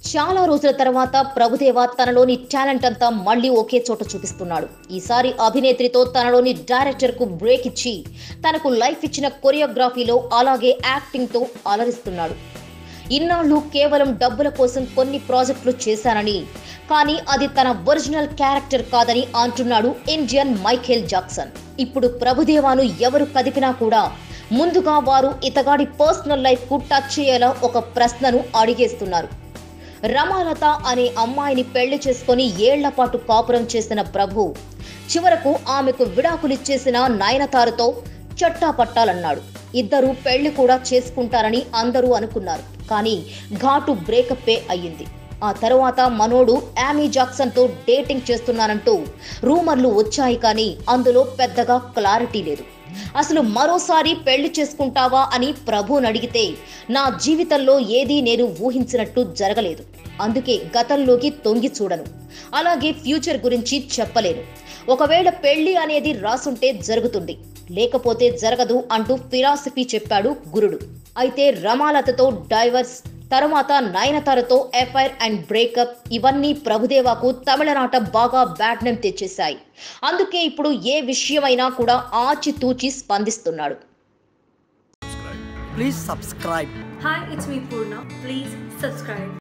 చాలా రోజుల తర్వాత ప్రభుదేవ తనలోని టాలెంట్ అంతా మళ్ళీ ఒకే చోట చూపిస్తున్నాడు ఈసారి అభినేత్రితో తనలోని డైరెక్టర్ కు బ్రేక్ ఇచ్చి తనకు లైఫ్ ఇచ్చిన కొరియోగ్రఫీలో అలాగే యాక్టింగ్ తో అలరిస్తున్నాడు ఇన్నాళ్ళు కేవలం డబ్బుల కోసం కొన్ని ప్రాజెక్టులు చేశానని కానీ అది తన ఒరిజినల్ క్యారెక్టర్ కాదని అంటున్నాడు ఇండియన్ మైఖేల్ జాక్సన్ ఇప్పుడు ప్రభుదేవాను ఎవరు కదిపినా కూడా ముందుగా వారు ఇతగాడి పర్సనల్ లైఫ్ కు టచ్ చేయేలా ఒక ప్రశ్నను అడిగేస్తున్నారు రమాలత అనే అమ్మాయిని పెళ్లి చేసుకొని ఏళ్ల పాటు కాపురం చేసిన ప్రభు చివరకు ఆమెకు విడాకులిచ్చేసిన నయనతారతో చట్టాపట్టాలన్నాడు ఇద్దరు పెళ్లి కూడా చేసుకుంటారని అందరూ అనుకున్నారు కానీ ఘాటు బ్రేకప్పే అయ్యింది ఆ తరువాత మనోడు యామీ జాక్సన్ తో డేటింగ్ చేస్తున్నానంటూ రూమర్లు వచ్చాయి కానీ అందులో పెద్దగా క్లారిటీ లేదు అసలు మరోసారి పెళ్లి చేసుకుంటావా అని ప్రభుని అడిగితే నా జీవితంలో ఏదీ నేను ఊహించినట్టు జరగలేదు అందుకే గతంలోకి తొంగి చూడను అలాగే ఫ్యూచర్ గురించి చెప్పలేను ఒకవేళ పెళ్లి అనేది రాసుంటే జరుగుతుంది లేకపోతే జరగదు అంటూ ఫిలాసఫీ చెప్పాడు గురుడు అయితే రమాలతతో డైవర్స్ తరువాత నయనతారతో ఎఫ్ఐఆర్ అండ్ బ్రేకప్ ఇవన్నీ ప్రభుదేవాకు తమిళనాట బాగా బ్యాడ్ నేమ్ తెచ్చేశాయి అందుకే ఇప్పుడు ఏ విషయమైనా కూడా ఆచితూచి స్పందిస్తున్నాడు Please subscribe. Hi, it's me Purna. Please subscribe.